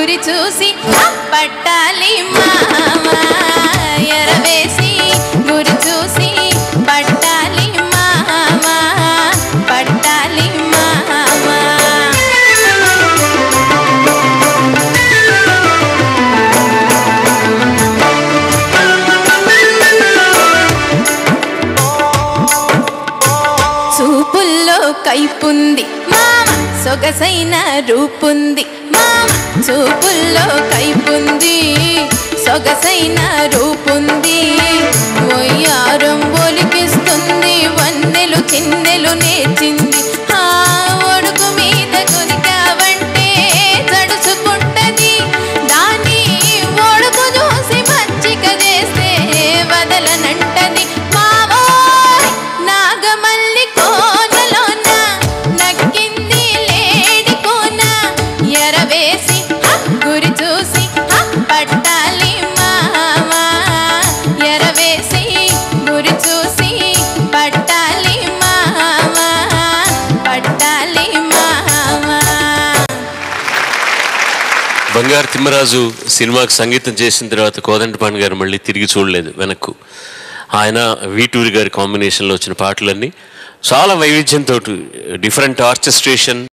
గురి చూసి పట్టాలి మావా ఎరవేసి గురి చూసి పట్టాలి మావా పట్టాలి మావా చూపుల్లో కైపుంది మామ సొగసైన రూపుంది మామ చూపుల్లో కైపుంది సొగసైన రూపుంది ఒయ్యారం ఒలికిస్తుంది వన్నెలు చిన్నెలు నేర్చింది ఆ ఒడుగు మీద కొరికావంటే తడుచుకుంటది దాన్ని ఒడుగు చూసి మచ్చిక చేస్తే వదలనంటది మావోయ్ నాగమల్లి కోనలోన నక్కింది లేడి కోన ఎరవేసి హ, గురి చూసి హ, పట్టాలి మావా ఎరవేసి గురి చూసి పట్టాలి మావా పట్టాలి మావా బంగారు తిమ్మరాజు సినిమాకి సంగీతం చేసిన తర్వాత కోదండపాణి గారు మళ్ళీ తిరిగి చూడలేదు వెనక్కు ఆయన వీటూరి గారి కాంబినేషన్లో వచ్చిన పాటలన్నీ చాలా వైవిధ్యంతో డిఫరెంట్ ఆర్కెస్ట్రేషన్